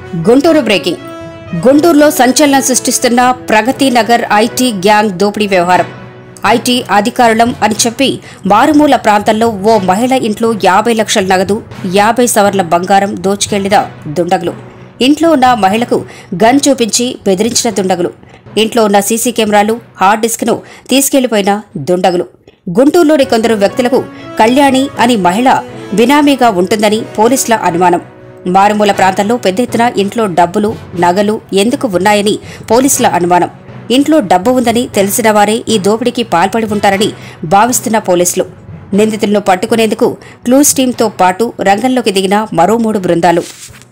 Guntur breaking గుంటూరులో సంచలనం సృష్టిస్తున్న ప్రగతి నగర్ ఐటీ గ్యాంగ్ దోపిడీ వ్యవహారం ఐటీ అధికారులం అని చెప్పి మారుమూల ప్రాంతంలో ఓ మహిళ ఇంట్లో యాభై లక్షల నగదు యాభై సవర్ల బంగారం దోచుకెళ్లిన దుండగులు ఇంట్లో ఉన్న మహిళకు గన్ చూపించి బెదిరించిన దుండగులు ఇంట్లో ఉన్న సీసీ కెమెరాలు హార్డ్ డిస్క్ను తీసుకెళ్లిపోయిన దుండగులు గుంటూరులోని కొందరు వ్యక్తులకు కళ్యాణి అని మహిళ బినామీగా ఉంటుందని పోలీసుల అనుమానం మారుమూల ప్రాంతంలో పెద్ద ఎత్తున ఇంట్లో డబ్బులు నగలు ఎందుకు ఉన్నాయని పోలీసుల అనుమానం ఇంట్లో డబ్బు ఉందని తెలిసిన వారే ఈ దోపిడీకి పాల్పడి ఉంటారని భావిస్తున్న పోలీసులు నిందితులను పట్టుకునేందుకు క్లూస్ టీంతో పాటు రంగంలోకి దిగిన మరో మూడు బృందాలు